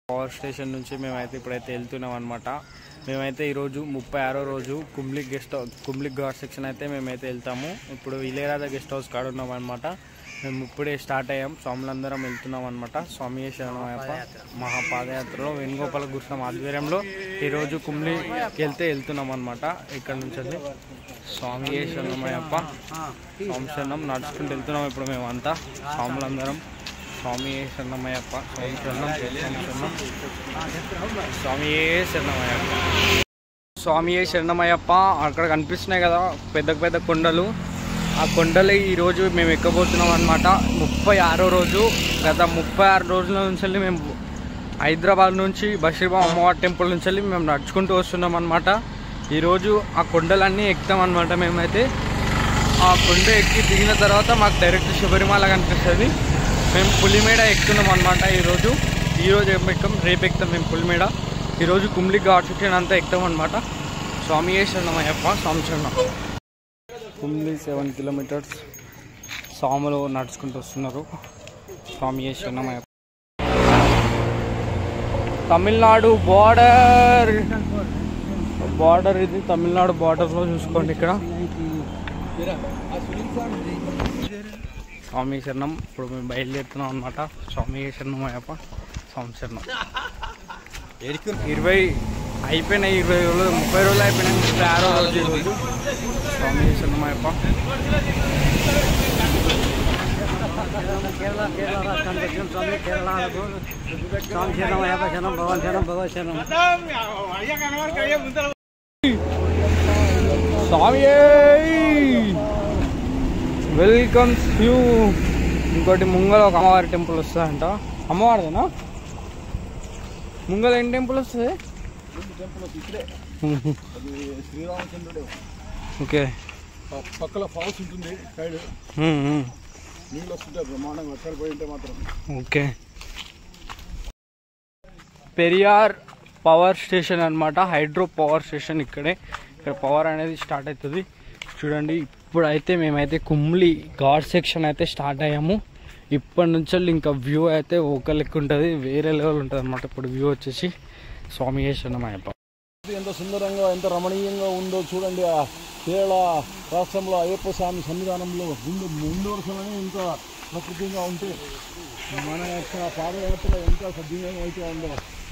Power station నుంచి మేమైతే ఇప్పుడైతే వెళ్తున్నాం అనమాట మేమైతే ఈరోజు ముప్పై ఆరో రోజు Kumily guest house Kumily ghat section అయితే మేమైతే వెళ్తాము ఇప్పుడు ఇలేరాజ గెస్ట్ హౌస్ కాడ ఉన్నాం అనమాట మేము ఇప్పుడే స్టార్ట్ అయ్యాం స్వాములందరం వెళ్తున్నాం అనమాట స్వామి శరణమయ్యప్ప మహాపాదయాత్రలో వేణుగోపాల కృష్ణ ఆధ్వర్యంలో ఈరోజు కుమ్లికి వెళ్తే వెళ్తున్నాం అనమాట ఇక్కడ నుంచి వెళ్ళి స్వామి శరణమయ్యప్ప స్వామి శరణం నడుచుకుంటూ వెళ్తున్నాం ఇప్పుడు మేమంతా స్వాములందరం స్వామి శరణమయ్యప్ప స్వామి శరణం స్వామి శరణం స్వామి శరణమయ్యప్ప స్వామి శరణమయ్యప్ప అక్కడ కనిపిస్తున్నాయి కదా పెద్ద పెద్ద కొండలు ఆ కొండలు ఈరోజు మేము ఎక్కబోతున్నాం అనమాట ముప్పై ఆరో రోజు గత ముప్పై ఆరు రోజుల నుంచి వెళ్ళి మేము హైదరాబాద్ నుంచి బషీర్బా అమ్మవారి టెంపుల్ నుంచి వెళ్ళి మేము నడుచుకుంటూ వస్తున్నాం అనమాట ఈరోజు ఆ కొండలన్నీ ఎక్కుతాం అనమాట మేమైతే ఆ కొండ ఎక్కి దిగిన తర్వాత మాకు డైరెక్ట్ శబరిమల కనిపిస్తుంది మేము పులిమేడ ఎక్కుతున్నాం అనమాట ఈరోజు ఈరోజు ఏం ఎక్కం రేపు ఎక్కుతాం మేము పులిమేడ ఈరోజు కుమ్లి ఘాట్ సెక్షన్ అంతా ఎక్కుతాం అనమాట స్వామి శరణమయ్యప్ప స్వామి శరణం కుమ్లి సెవెన్ కిలోమీటర్స్ స్వాములు నడుచుకుంటూ వస్తున్నారు స్వామి శరణమయ్యప్ప తమిళనాడు బార్డర్ బార్డర్ ఇది తమిళనాడు బార్డర్లో చూసుకోండి ఇక్కడ స్వామి శరణం ఇప్పుడు మేము బయలుదేరుతున్నాం అనమాట స్వామి శరణం అయ్యప్ప స్వామి శరణం ఇరవై అయిపోయినాయి ఇరవై రోజులు ముప్పై రోజులు అయిపోయినాయి ముప్పై ఆరో రోజు ఈరోజు స్వామి శరణం అయ్యప్ప కేరళ కేరళ రాష్ట్రానికి వచ్చిన స్వామి కేరళకు స్వామి శరణం అయ్యప్ప శరణం భగవాన్ శరణం భగవత్ శరణం స్వామి వెల్కమ్స్ యూ ఇంకోటి ముంగల ఒక అమ్మవారి టెంపుల్ వస్తుందంట అమ్మవారిదేనా ముంగల ఏం టెంపుల్ వస్తుంది శ్రీరామచంద్రుడు ఓకే పక్కల ఫాల్స్ ఉంటుంది సైడ్ ఉమ్, ఉమ్. నీళ్ళు వస్తుంటాయి బ్రహ్మాండంగా వర్షాలు పోయి ఉంటే మాత్రం ఓకే పెరియార్ పవర్ స్టేషన్ అన్నమాట హైడ్రో పవర్ స్టేషన్ ఇక్కడే ఇక్కడ పవర్ అనేది స్టార్ట్ అవుతుంది చూడండి ఇప్పుడైతే మేమైతే కుమ్లి ఘాట్ సెక్షన్ అయితే స్టార్ట్ అయ్యాము ఇప్పటి నుంచి ఇంకా వ్యూ అయితే ఒక లెక్క ఉంటుంది వేరే లెవెల్ ఉంటుంది అనమాట ఇప్పుడు వ్యూ వచ్చేసి స్వామి శరణమయ్యప్ప ఇది ఎంత సుందరంగా ఎంత రమణీయంగా ఉందో చూడండి ఆ కేరళ రాష్ట్రంలో అయ్యప్ప స్వామి సన్నిధానంలో ముందు ముందు వరుసలోనే ఇంత ప్రకృతిగా ఉంటే మన యొక్క పాదయాత్ర ఎంత సద్వినియోగం అయితే ఉందో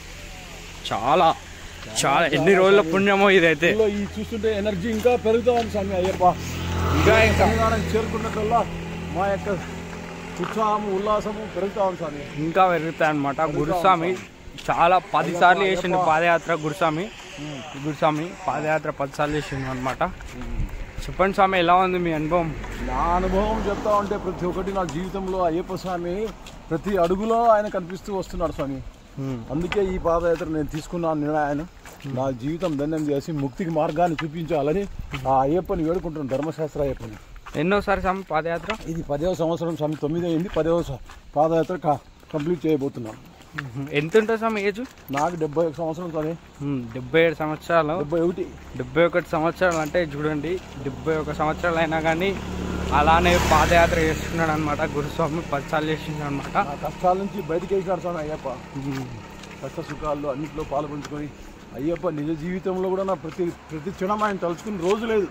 చాలా చాలా ఎన్ని రోజుల పుణ్యమో ఇదైతే ఇందులో ఈ చూస్తుంటే ఎనర్జీ ఇంకా పెరుగుతా ఉంది స్వామి అయ్యప్ప ఇంకా ఇంకా సన్నిధానం చేరుకున్నట్లల్లా మా యొక్క ఉత్సాహము ఉల్లాసము పెరుగుతా ఉంది స్వామి ఇంకా పెరుగుతాయి అనమాట గురుస్వామి చాలా పది సార్లు చేసిండు పాదయాత్ర గురుస్వామి గురుస్వామి పాదయాత్ర పది సార్లు చేసిండు అనమాట చెప్పండి స్వామి ఎలా ఉంది మీ అనుభవం నా అనుభవం చెప్తా ఉంటే ప్రతి ఒక్కటి నా జీవితంలో అయ్యప్ప స్వామి ప్రతి అడుగులో ఆయన కనిపిస్తూ వస్తున్నాడు స్వామి అందుకే ఈ పాదయాత్ర నేను తీసుకున్న నిర్ణయాన్ని నా జీవితం ధన్యం చేసి ముక్తికి మార్గాన్ని చూపించాలని ఆ అయ్యప్పని వేడుకుంటున్నాను ధర్మశాస్త్ర అయ్యప్పని ఎన్నోసారి స్వామి పాదయాత్ర ఇది పదవ సంవత్సరం స్వామి తొమ్మిది అయింది పదవ స- పాదయాత్ర క- కంప్లీట్ చేయబోతున్నాను ఎంత ఉంటుంది స్వామి ఏజ్ నాకు డెబ్బై ఒక సంవత్సరం స్వామి డెబ్బై ఏడు సంవత్సరాలు డెబ్బై ఒకటి డెబ్బై ఒకటి సంవత్సరాలు అంటే చూడండి డెబ్బై ఒక సంవత్సరాలు అయినా కానీ అలానే పాదయాత్ర చేస్తున్నాడు అనమాట గురుస్వామి పది సార్లు చేస్తున్నాడు అనమాట నా కష్టాల నుంచి బయటికి వేసినాడు స్వామి అయ్యప్ప కష్ట సుఖాల్లో అన్నింటిలో పాల్పంచుకొని అయ్యప్ప నిజ జీవితంలో కూడా నా ప్రతి ప్రతి క్షణం ఆయన తలుచుకుని రోజు లేదు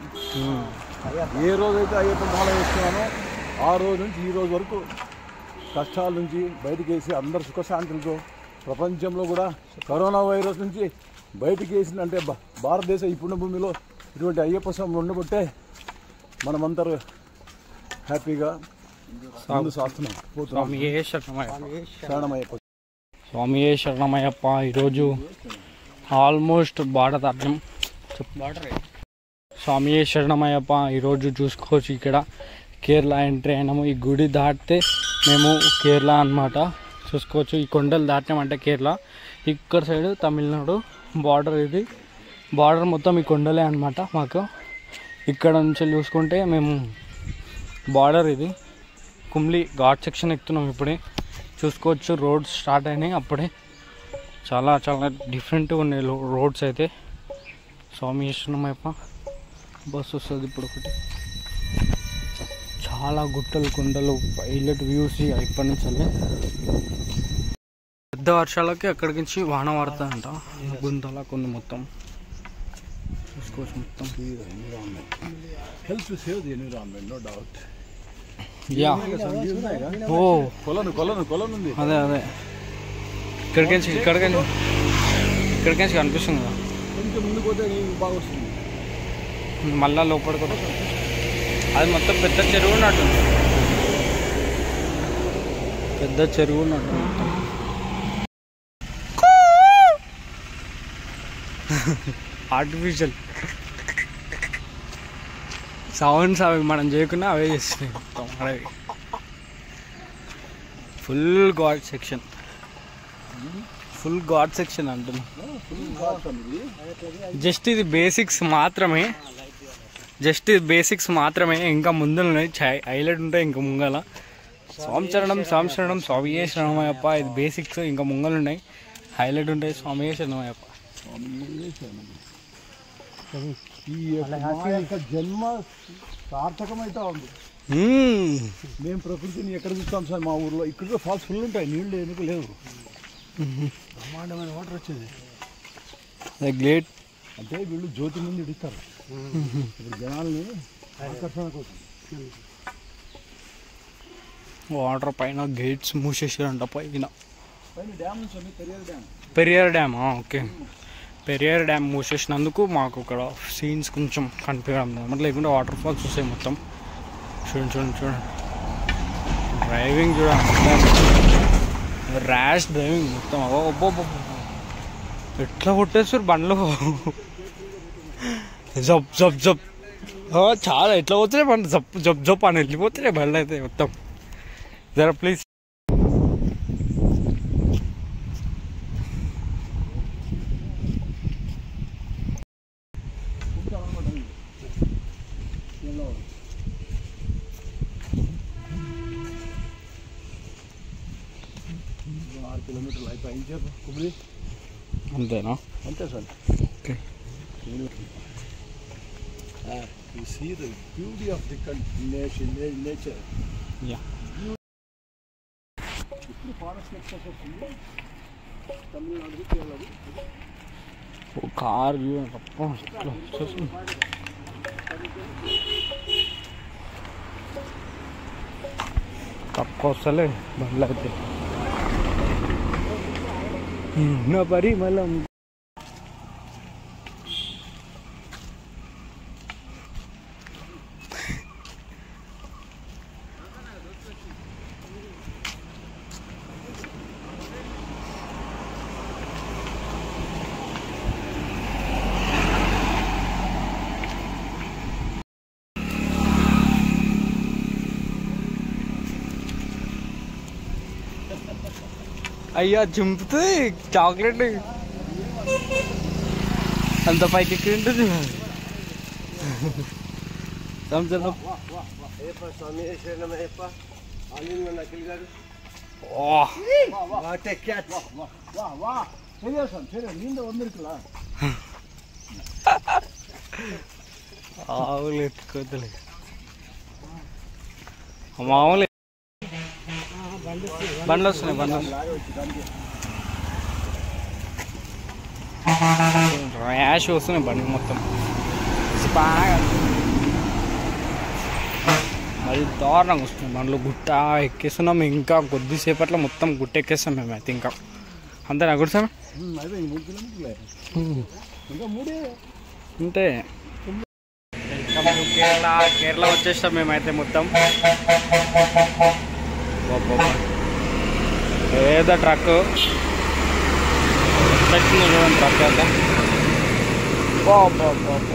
ఏ రోజైతే అయ్యప్ప మాల వేస్తున్నానో ఆ రోజు నుంచి ఈ రోజు వరకు కష్టాల నుంచి బయటికి వేసి అందరు సుఖశాంతులతో ప్రపంచంలో కూడా కరోనా వైరస్ నుంచి బయటికి వేసిన అంటే భా- భారతదేశ ఈ పుణ్యభూమిలో ఇటువంటి అయ్యప్ప స్వామి ఉండబట్టే మనమందరూ హ్యాపీగా ముందు సాస్తున్నాం పోతున్నాం స్వామి ఏ శరణమయ్యప్ప శరణమయ్యప్ప స్వామి ఏ శరణమయ్యప్ప ఈరోజు ఆల్మోస్ట్ బార్డర్ దాటాం బార్డర్ స్వామి ఏ శరణమయ్యప్ప ఈరోజు చూసుకోవచ్చు ఇక్కడ కేరళ ఎంట్రీ అయినాము ఈ గుడి దాటితే మేము కేరళ అన్నమాట చూసుకోవచ్చు ఈ కొండలు దాటినామంటే కేరళ ఇక్కడ సైడ్ తమిళనాడు బార్డర్ ఇది బార్డర్ మొత్తం ఈ కొండలే అన్నమాట మాకు ఇక్కడ నుంచి చూసుకుంటే మేము బార్డర్ ఇది కుమ్లి ఘాట్ సెక్షన్ ఎక్కుతున్నాం ఇప్పుడే చూసుకోవచ్చు రోడ్స్ స్టార్ట్ అయినాయి అప్పుడే చాలా చాలా డిఫరెంట్గా ఉన్నాయి లో- రోడ్స్ అయితే స్వామి ఇష్టమైప బస్సు వస్తుంది ఇప్పుడు ఒకటి చాలా గుట్టలు కొండలు పైలట్ వ్యూస్ ఇప్పటి నుంచి వెళ్ళి పెద్ద వర్షాలకి అక్కడికి నుంచి వాన పడుతుందంట గుంతలా కొన్ని మొత్తం చూసుకోవచ్చు మొత్తం help to save the environment no doubt yeah ఓ కొలను కొలను కొలను ఉంది అదే అదే ఇక్కడికి నుంచి ఇక్కడికి నుంచి ఇక్కడికి నుంచి కనిపిస్తుంది కదా కొంచెం ముందు పోతే నీకు బాగా వస్తుంది మళ్ళా లోపలికి వస్తుంది. అది మొత్తం పెద్ద చెరువు ఉన్నట్టుంది పెద్ద చెరువు ఉన్నట్టు మొత్తం ఆర్టిఫిషియల్ సౌండ్స్ అవి మనం చేయకుండా అవే చేస్తున్నాయి మొత్తం అడవి full ghat section full ghat section అంటున్నా జస్ట్ ఇది బేసిక్స్ మాత్రమే జస్ట్ ఇది బేసిక్స్ మాత్రమే ఇంకా ముందర ఉన్నాయి హైలైట్ ఉంటాయి ఇంకా ముంగల స్వామిచరణం స్వామిచరణం స్వామియే శరణమయ్యప్ప ఇది బేసిక్స్ ఇంకా ముంగలు ఉన్నాయి హైలైట్ ఉంటాయి స్వామియే శరణమయ్యప్ప ఈ యొక్క మా యొక్క జన్మ సార్థకమైతా ఉంది మ్మ్. మేము ప్రకృతిని ఎక్కడ చూస్తాం సార్ మా ఊర్లో ఇక్కడ ఫాల్స్ ఫుల్ ఉంటాయి నీళ్ళు ఎందుకు లేవు బ్రహ్మాండమైన వాటర్ వచ్చేది ద గ్రేట్ అంటే వీళ్ళు జ్యోతి ముందు ఇడుస్తారు ఇప్పుడు జనాల్ని ఆకర్షణ కోసం వాటర్ పైన గేట్స్ మూసేసారంట పైన పైన డ్యామ్ నుంచి Periyar dam Periyar dam okay Periyar dam మూసేసినందుకు మాకు ఇక్కడ సీన్స్ కొంచెం కనిపించడం అనమాట లేకుంటే వాటర్ ఫాల్స్ వస్తాయి మొత్తం చూడండి చూడండి చూడండి డ్రైవింగ్ చూడండి ర్యాష్ డ్రైవింగ్ మొత్తం అబ్బో అబ్బో అబ్బో. ఎట్లా కొట్టేస్తారు బండ్లు జబ్ జబ్ జబ్ ఆ, చాలా ఎట్లా పోతున్నాయి బండ్లు జబ్ జబ్ జబ్ అని వెళ్ళిపోతున్నాయి బండ్లు అయితే మొత్తం జరా ప్లీజ్ ఆరు కిలోమీటర్లు అయిపోయి చెప్పు కుబలి అంతేనా అంతే sir okay you see the beauty of the nation nature yeah ఇప్పుడు ఫారెస్ట్ ఎక్స్ప్రెస్ వస్తుంది తమిళనాడు కేరళది ఓ కార్ చూడండి అప్ప ఇట్లా వచ్చేస్తుంది. తక్కువ వస్తలే బండ్లు అయితే నా పరిమళం అయ్యా చింపితే చాక్లెట్ అంత పైకి ఎక్కి ఉంటుంది సంవత్సరం స్వామి శరణమయ్యప్ప ఆలింగ నకిల్ గారు ఓ వాట్ ఎ క్యాచ్ வா வா வா சரியா சார் சரி நீண்ட வந்திருக்கலாம் ఆవులు ఎత్తుకోతలే మామూలు బండ్లు వస్తున్నాయి బండ్లు వస్తున్నాయి ర్యాష్ వస్తున్నాయి బండి మొత్తం బాగా మరి దారుణంగా వస్తుంది బండ్లు గుట్ట ఎక్కేస్తున్నాం ఇంకా కొద్దిసేపట్లో మొత్తం గుట్ట ఎక్కేస్తాం మేము అయితే ఇంకా అంతేనా గుడిసాం అయితే ఈ మూడు కిలోమీటర్లే ఇంకా మూడే అంతే వెల్కమ్ టు కేరళ కేరళ వచ్చేస్తాం మేమైతే మొత్తం అబ్బబ్బబ్బ. పెద్ద ట్రక్ వచ్చింది చూడండి ట్రక్ అయితే అబ్బబ్బబ్బబ్బ.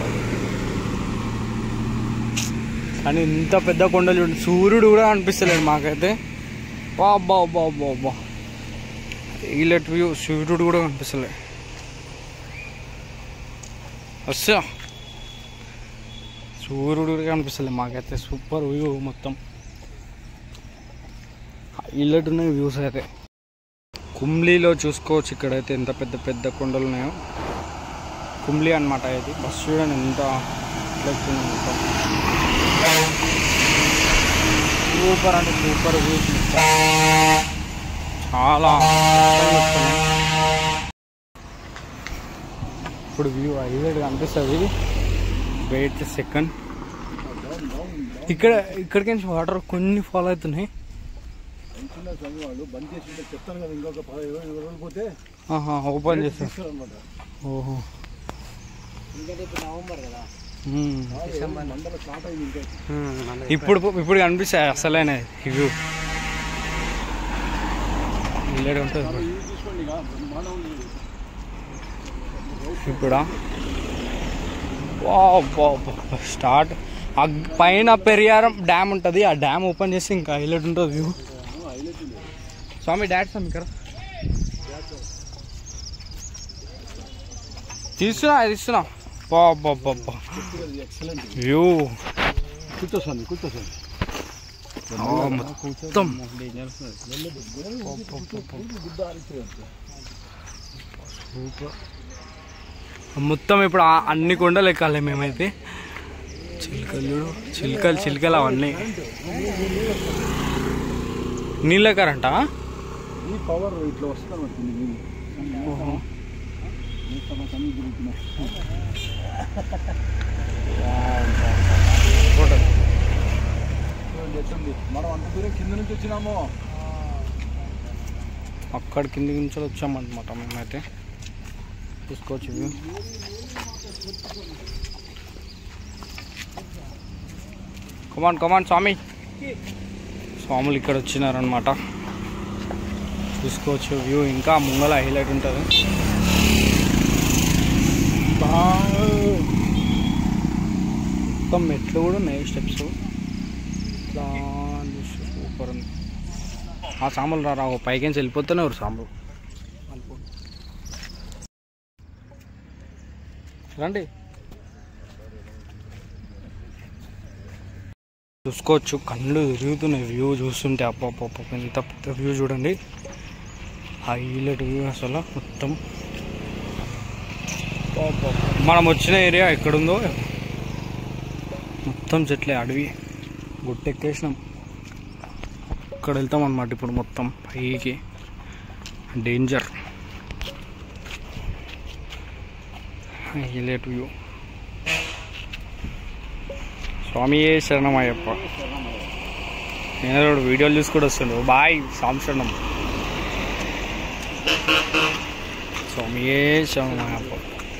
కానీ ఇంత పెద్ద కొండలు చూడండి సూర్యుడు కూడా అనిపిస్తలేడు మాకైతే అబ్బా అబ్బా అబ్బా అబ్బా ఈలెట్ వ్యూ సూర్యుడు కూడా కనిపిస్తలే వస్తా సూర్యుడు కూడా కనిపిస్తలే మాకైతే సూపర్ వ్యూ మొత్తం హైలైట్ ఉన్నాయి వ్యూస్ అయితే కుమ్లీలో చూసుకోవచ్చు ఇక్కడైతే ఎంత పెద్ద పెద్ద కొండలు ఉన్నాయో కుమ్లీ అనమాట ఇది బస్ చూడండి ఎంత ఎట్లొచ్చిందో మొత్తం సూపర్ అంటే సూపర్ వ్యూస్ మొత్తం చాలా కష్టంగా వస్తున్నాయి. ఇప్పుడు వ్యూ హైలైట్ కనిపిస్తుంది వెయిట్ సెకండ్ ఇక్కడ ఇక్కడికి నుంచి వాటర్ కొన్ని ఫాలో అవుతున్నాయి చిన్న స్వామి వాళ్ళు బంద్ చేసి ఉంటే చెప్తాను కదా ఇంకొక పది ఇరవై ఇరవై రోజులు పోతే ఆహా ఓపెన్ చేస్తారు తీస్తారనమాట ఓహో ఎందుకంటే ఇప్పుడు నవంబర్ కదా మ్మ్. మండల స్టార్ట్ అయింది ఇంకా ఇప్పుడు ఇప్పుడు కనిపిస్తాయి అసలైన వ్యూ హైలైట్ ఉంటుంది ఇప్పుడు. ఇది చూసుకోండి ఇక బ్రహ్మాండం ఇప్పుడా స్టార్ట్ పైన పెరియారం డ్యామ్ ఉంటుంది ఆ డ్యామ్ ఓపెన్ చేసి ఇంకా హైలైట్ ఉంటుంది వ్యూ స్వామి డాడ్ స్వామి ఇక్కడ తీస్తున్నా తీస్తున్నా బాబా ఎక్సలెంట్ వ్యూ కూర్చో స్వామి కూర్చో స్వామి మొత్తం మొత్తం ఇప్పుడు ఆ అన్ని కొండలు ఎక్కాలి మేమైతే చిలుకలు చూడు చిలుకలు చిలుకలు అవన్నీ నీళ్ళ కరెంట ఈ పవర్ ఇట్లా వస్తుంది అన్నమాట ఓహో ఎట్టుంది మనం అంత దూరం కింద నుంచి వచ్చినాము అక్కడ కింది నుంచి వచ్చామన్నమాట మేమైతే చూసుకోవచ్చు వ్యూ కమాన్ కమాన్ స్వామి స్వాములు ఇక్కడ వచ్చినారనమాట చూసుకోవచ్చు వ్యూ ఇంకా ముంగల హైలైట్ ఉంటుంది మొత్తం మెట్లు కూడా ఉన్నాయి స్టెప్స్ సూపర్ ఉంది ఆ సాంబలు రా రావు పైకి వెళ్ళిపోతూనే ఎవరు సాంబలు రండి చూసుకోవచ్చు కళ్ళు తిరుగుతున్నాయి వ్యూ చూస్తుంటే అప్ప ఎంత పెద్ద వ్యూ చూడండి హైలైట్ వ్యూ అసలు మొత్తం అబ్బబ్బబ్బ. మనం వచ్చిన ఏరియా ఎక్కడుందో మొత్తం చెట్లే అడవి గుట్టెక్కేసినాం అక్కడ వెళ్తాం అనమాట ఇప్పుడు మొత్తం పైకి డేంజర్ హైలైట్ వ్యూ స్వామి శరణమయ్యప్ప నేను కూడా వీడియోలు చూసి కూడా వస్తుండు బాయ్ స్వామి శరణం స్వామియే శరణమయ్యప్ప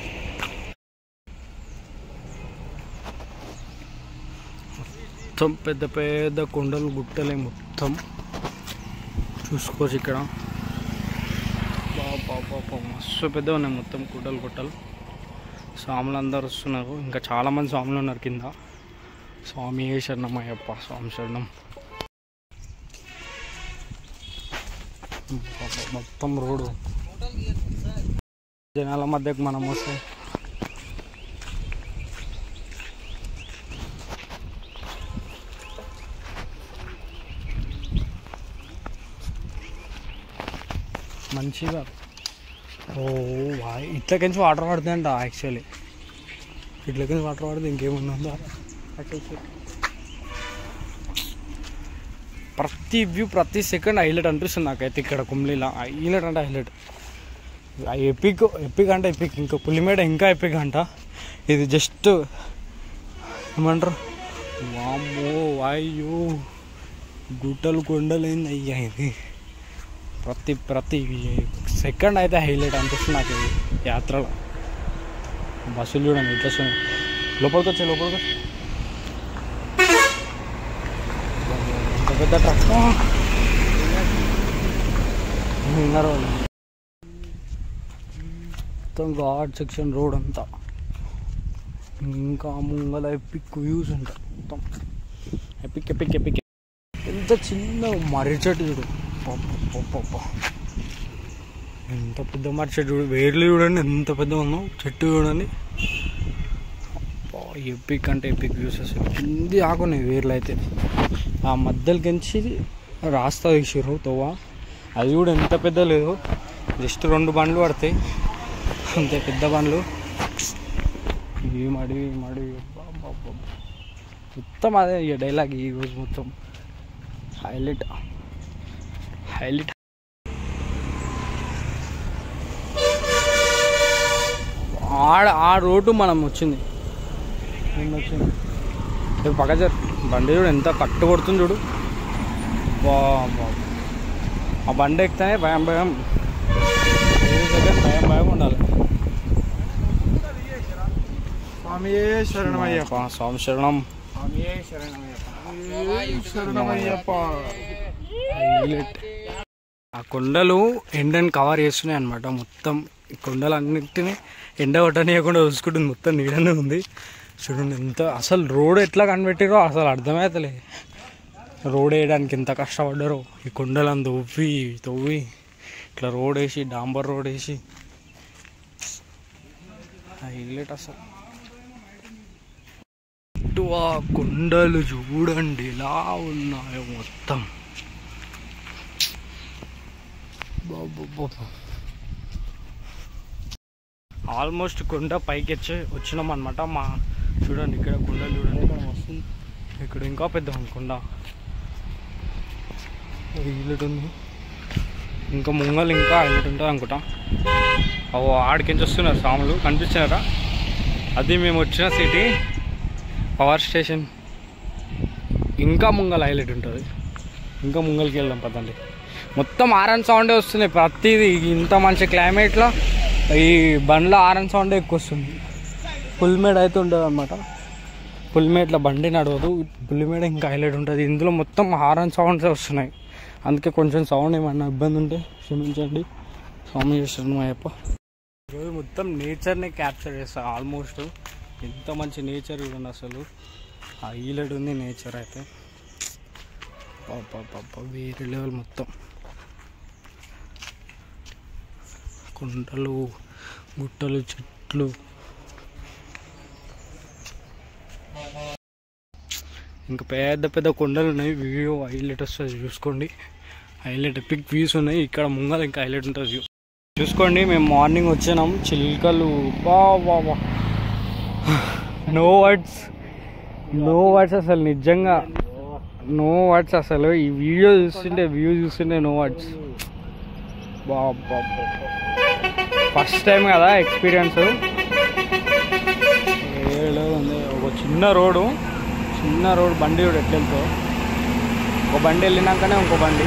మొత్తం పెద్ద పెద్ద కొండలు గుట్టలే మొత్తం చూసుకోవచ్చు ఇక్కడ బాబా బాబా మస్తు పెద్ద ఉన్నాయి మొత్తం గుట్టలు గుట్టలు స్వాములు అందరు వస్తున్నారు ఇంకా చాలామంది స్వాములు ఉన్నారు కింద స్వామి శరణం అయ్యప్ప స్వామి శరణం బాబా, మొత్తం రోడ్డు జనాల మధ్యకు మనం వస్తే మంచిగా ఓ వాయ్ ఇట్లకించి వాటర్ పడుతుందంట యాక్చువల్లీ ఇట్లకించి వాటర్ పడితే ఇంకేముందో ప్రతి వ్యూ ప్రతి సెకండ్ హైలైట్ అనిపిస్తుంది నాకైతే ఇక్కడ కుమ్లీలా హైలైట్ అంటే హైలైట్ ఎపిక్ ఎపిక్ అంటే ఎపిక్ ఇంకా పులిమేడ ఇంకా ఎపిక్ అంట ఇది జస్ట్ ఏమంటారు వామ్మో వాయు గుట్టలు కొండలు ఏంది అయ్యా ఇది ప్రతి ప్రతి సెకండ్ అయితే హైలైట్ అనిపిస్తుంది నాకు ఈ యాత్రలో బస్సులు చూడండి ఎట్లా వస్తున్నాయి లోపలికి వచ్చాయి లోపలికి వచ్చి ఎంత పెద్ద ట్రక్ ఉన్నారు వాళ్ళు. మొత్తం ఘాట్ సెక్షన్ రోడ్ అంతా ఇంకా ముంగల ఎపిక్ వ్యూస్ ఉంటాయి మొత్తం ఎపిక్ ఎపిక్ ఎపిక్ ఎంత చిన్న మర్రి చెట్టు చూడు పప్ప ఎంత పెద్ద మర్రి చెట్టు చూడు వేర్లు చూడండి ఎంత పెద్ద ఉందో చెట్టు చూడండి ఎపిక్ అంటే ఎపిక్ వ్యూస్ అసలు కింది ఆకున్నాయి వేర్లు అయితే ఆ మధ్యలోకించి రాస్తా తీసిర్రు తోవ అది కూడా ఎంత పెద్ద లేదు జస్ట్ రెండు బండ్లు పడతాయి అంతే పెద్ద బండ్లు ఏం అడివి ఏం అడివి అబ్బా, అబ్బా, అబ్బా. మొత్తం అదే ఇక డైలాగ్ ఈ రోజు మొత్తం హైలైట్ హైలైట్ ఆడ ఆ రోడ్డు మనం వచ్చింది నిన్న వచ్చింది ఇది పక్క జరు బండి చూడు ఎంత కట్టు కొడుతుంది చూడు వా వా. ఆ బండి ఎక్కితేనే భయం భయం ఏ దగ్గర భయం భయం ఉండాలి స్వామియే శరణమయ్యప్ప అయ్యప్ప స్వామి శరణం శరణమయ్యప్ప హైలైట్ ఆ కొండలు ఎండని కవర్ చేస్తున్నాయి అనమాట మొత్తం ఈ కొండలు అన్నిటిని ఎండ కొట్టనీయకుండా చూసుకుంటుంది మొత్తం నీడనే ఉంది చూడండి ఎంత అసలు రోడ్ ఎట్లా కనిపెట్టారో అసలు అర్థమవుతలే రోడ్ వేయడానికి ఎంత కష్టపడ్డారో ఈ కొండలను తవ్వి తవ్వి ఇట్లా రోడ్ వేసి డాంబర్ రోడ్ వేసి హైలైట్ అసలు ఇటు ఆ కొండలు చూడండి ఎలా ఉన్నాయో మొత్తం ఆల్మోస్ట్ కొండ పైకి వచ్చి వచ్చినాం అనమాట మా చూడండి ఇక్కడ కొండలు చూడండి ఇక్కడ వస్తుంది ఇక్కడ ఇంకా పెద్ద ఉంది కొండ హైలైట్ ఉంది ఇంకా ముంగలు ఇంకా హైలైట్ ఉంటుంది అనుకుంటా ఓ ఆడికించి వస్తున్నారు సాములు కనిపించినారా అది మేము వచ్చిన సిటీ పవర్ స్టేషన్ ఇంకా ముంగల్ హైలైట్ ఉంటుంది ఇంకా ముంగల్కి వెళ్దాం పదండి మొత్తం ఆరన్ సౌండే వస్తుంది ప్రతిదీ ఇంత మంచి క్లైమేట్లో ఈ బండ్లో ఆరన్ సౌండే ఎక్కువ వస్తుంది పుల్మేడ్ అయితే ఉంటుంది అనమాట పుల్మేడ్లో బండి నడవదు పుల్మేడ్ ఇంకా హైలైట్ ఉంటుంది ఇందులో మొత్తం హారన్ సౌండ్స్ వస్తున్నాయి అందుకే కొంచెం సౌండ్ ఏమన్నా ఇబ్బంది ఉంటే క్షమించండి స్వామి చేస్తాను మా అయ్యప్ప ఈరోజు మొత్తం నేచర్ని క్యాప్చర్ చేస్తాను ఆల్మోస్ట్ ఎంత మంచి నేచర్ చూడండి అసలు హైలైట్ ఉంది నేచర్ అయితే పాప వేరే లెవెల్ మొత్తం కుంటలు గుట్టలు చెట్లు ఇంకా పెద్ద పెద్ద కొండలు ఉన్నాయి వీడియో హైలైట్ వస్తుంది చూసుకోండి హైలైట్ పిక్ వ్యూస్ ఉన్నాయి ఇక్కడ ముంగల ఇంకా హైలైట్ ఉంటుంది వ్యూ చూసుకోండి మేము మార్నింగ్ వచ్చినాం చిల్కలు వా వా వా నో వర్డ్స్ నో వర్డ్స్ అసలు నిజంగా నో వర్డ్స్ అసలు ఈ వీడియో చూస్తుంటే వ్యూ చూస్తుంటే నో వర్డ్స్ బాబా ఫస్ట్ టైం కదా ఎక్స్పీరియన్స్ ఏడు ఉంది ఒక చిన్న రోడ్డు చిన్న రోడ్ బండి కూడా ఎట్లా వెళ్తావు ఒక బండి వెళ్ళినాకనే ఇంకో బండి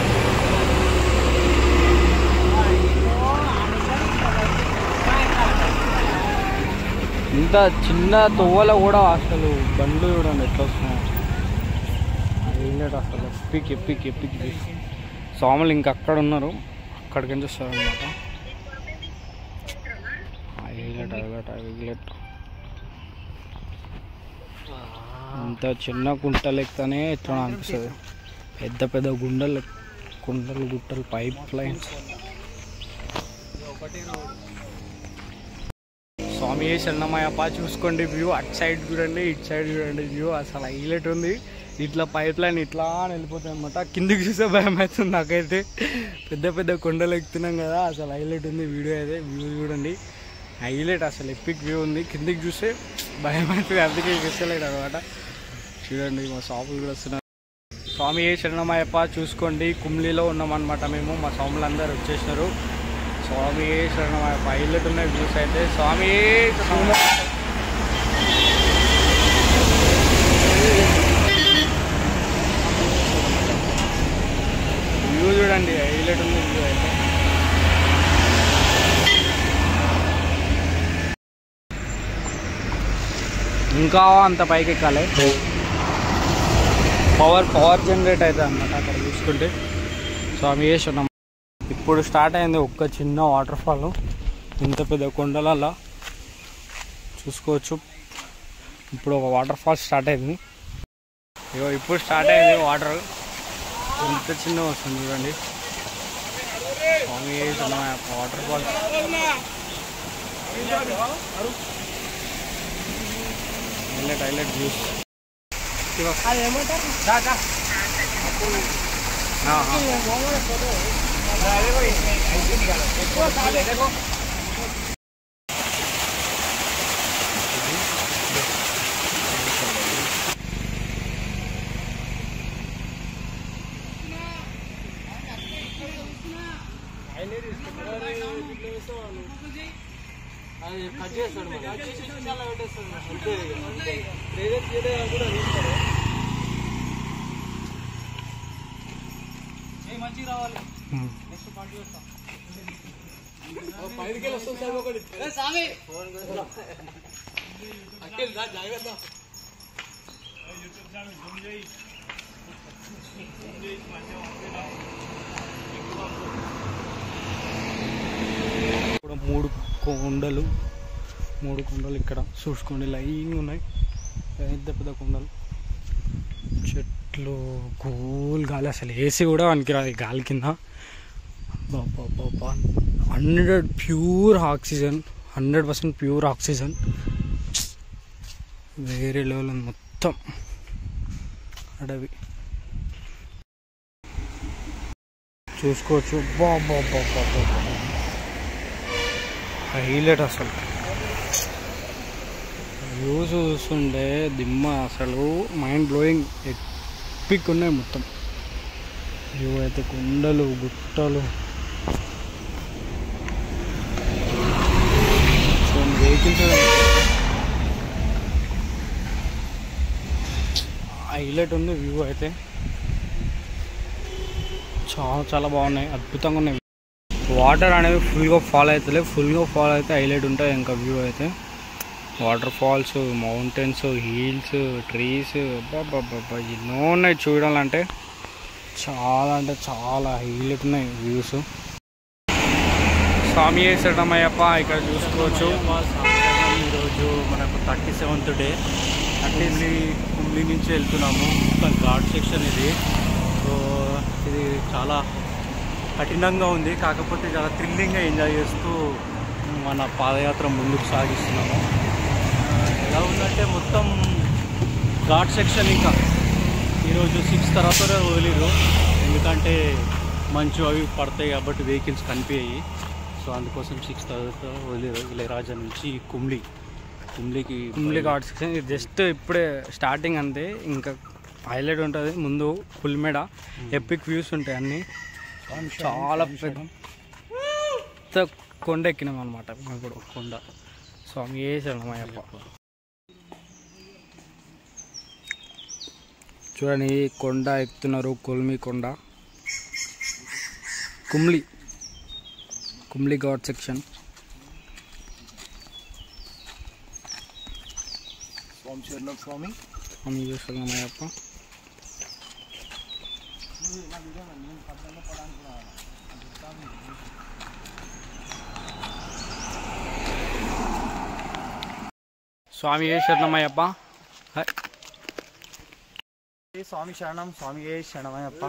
ఇంత చిన్న తొవ్వలో కూడా అసలు బండ్లు చూడండి ఎట్లా వస్తున్నాయి హైలైట్ అసలు ఎప్పిక్ ఎప్పిక్ ఎప్పిక్ స్వాములు ఇంక అక్కడ ఉన్నారు అక్కడికి నుంచి వస్తారు అనమాట హైలైట్ హైలైట్ హైలైట్ ఇంత చిన్న గుంటలు ఎక్కితేనే ఎట్లా అనిపిస్తుంది పెద్ద పెద్ద గుండలు కుండలు గుట్టలు పైప్ లైన్స్ స్వామి శరణమయ్యప్ప చూసుకోండి వ్యూ అటు సైడ్ చూడండి ఇటు సైడ్ చూడండి వ్యూ అసలు హైలైట్ ఉంది ఇట్లా పైప్ లైన్ ఇట్లా అని వెళ్ళిపోతాయి అనమాట కిందికి చూసే భయం అవుతుంది నాకైతే పెద్ద పెద్ద కొండలు ఎక్కుతున్నాం కదా అసలు హైలైట్ ఉంది వీడియో అయితే వ్యూ చూడండి హైలైట్ అసలు ఎపిక్ వ్యూ ఉంది కిందికి చూస్తే భయం అవుతుంది అందుకే చూస్తలేడు అనమాట చూడండి మా షాపులు కూడా వస్తున్నారు స్వామి శరణమయ్యప్ప చూసుకోండి కుమ్లీలో ఉన్నామన్నమాట మేము మా స్వాములు అందరు వచ్చేసినారు స్వామి శరణమయ్యప్ప హైలైట్ ఉన్నాయి వ్యూస్ అయితే స్వామి శరణమయ్యప్ప. వ్యూ చూడండి హైలైట్ ఉంది వ్యూ అయితే ఇంకా అంత పైకి ఎక్కాలి పవర్ పవర్ జనరేట్ అవుతుంది అన్నమాట అక్కడ చూసుకుంటే స్వామి ఉన్నాం ఇప్పుడు స్టార్ట్ అయింది ఒక్క చిన్న వాటర్ ఫాల్ ఇంత పెద్ద కొండలలో చూసుకోవచ్చు ఇప్పుడు ఒక వాటర్ ఫాల్ స్టార్ట్ అయింది ఇగో ఇప్పుడు స్టార్ట్ అయింది వాటర్ ఎంత చిన్న వస్తుంది చూడండి స్వామి waterfall highlight highlight juice ఇప్పుడు మూడు కొండలు మూడు కొండలు ఇక్కడ చూసుకోండి లైన్ ఉన్నాయి పెద్ద పెద్ద కొండలు చెట్లు కూల్ గాలి అసలు ఏసీ కూడా పనికిరాదు ఈ గాలి కింద hundred pure oxygen hundred percent pure oxygen వేరే లెవెల్ ఉంది మొత్తం అడవి చూసుకోవచ్చు బా బా బా బా బా బా. హైలైట్ అసలు వ్యూస్ చూస్తుంటే దిమ్మ అసలు మైండ్ బ్లోయింగ్ ఎపిక్ ఉన్నాయి మొత్తం వ్యూ అయితే కొండలు గుట్టలు వెహికల్స్ హైలైట్ ఉంది వ్యూ అయితే చాలా చాలా బాగున్నాయి అద్భుతంగా ఉన్నాయి వాటర్ అనేవి ఫుల్గా ఫాల్ అవుతలే ఫుల్గా ఫాల్ అయితే హైలైట్ ఉంటాయి ఇంకా వ్యూ అయితే waterfalls mountains hills trees బాబా ఎన్నో ఉన్నాయి చూడాలంటే చాలా అంటే చాలా హైలైట్ ఉన్నాయి వ్యూస్ స్వామి వేసడమయ్యప్ప ఇక్కడ చూసుకోవచ్చు ఈరోజు మనకు thirty seventh day Kumily Kumily నుంచి వెళ్తున్నాము మొత్తం ఘాట్ సెక్షన్ ఇది సో ఇది చాలా కఠినంగా ఉంది కాకపోతే చాలా థ్రిల్లింగ్గా ఎంజాయ్ చేస్తూ మన పాదయాత్ర ముందుకు సాగిస్తున్నాము ఆ, ఎలా ఉందంటే మొత్తం ఘాట్ సెక్షన్ ఇంకా ఈరోజు సిక్స్ తర్వాత వదిలేరు ఎందుకంటే మంచు అవి పడతాయి కాబట్టి వెహికల్స్ కనిపించాయి సో అందుకోసం సిక్స్ తర్వాత వదిలేరు ఇళయరాజా నుంచి కుమ్లీ కుమ్లీకి కుమ్లీ ఘాట్ సెక్షన్ ఇది జస్ట్ ఇప్పుడే స్టార్టింగ్ అంతే ఇంకా హైలైట్ ఉంటుంది ముందు పుల్మెడ ఎపిక్ వ్యూస్ ఉంటాయి అన్నీ చాలా పెద్ద కొండ ఎక్కినాం అనమాట ఇప్పుడు కొండ స్వామి వేసాడమయ్యప్ప చూడండి ఈ కొండ ఎక్కుతున్నారు కొల్మి కొండ కుమ్లి కుమ్లి ఘాట్ సెక్షన్ స్వామి శరణం స్వామి స్వామి వేసాడమయ్యప్ప స్వామి వేసాడమయ్యప్ప స్వామి శరణం స్వామి శరణమయ్యప్ప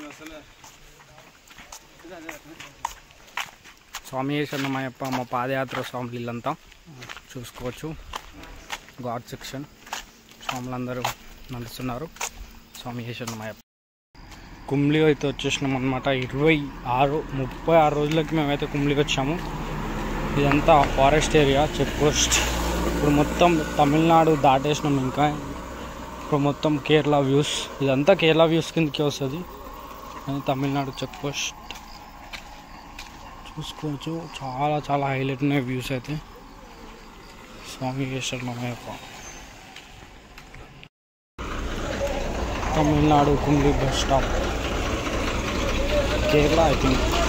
స్వామి శరణమయ్యప్ప మా పాదయాత్ర స్వాములు ఇల్లంతా చూసుకోవచ్చు ఘాట్ సెక్షన్ స్వాములందరూ నడుస్తున్నారు స్వామి శరణమయ్యప్ప కుమ్లి అయితే వచ్చేసినాం అనమాట ఇరవై ఆరు ముప్పై ఆరు రోజులకి మేమైతే కుమ్లికి వచ్చాము ఇదంతా ఫారెస్ట్ ఏరియా చెక్ పోస్ట్ ఇప్పుడు మొత్తం తమిళనాడు దాటేసినాం ఇంకా ఇప్పుడు మొత్తం కేరళ వ్యూస్ ఇదంతా కేరళ వ్యూస్ కిందకి వస్తుంది అది తమిళనాడు చెక్ పోస్ట్ చూసుకోవచ్చు చాలా చాలా హైలైట్ ఉన్నాయి వ్యూస్ అయితే స్వామి శరణమయ్యప్ప Tamil Nadu Kumily bus stop Kerala I think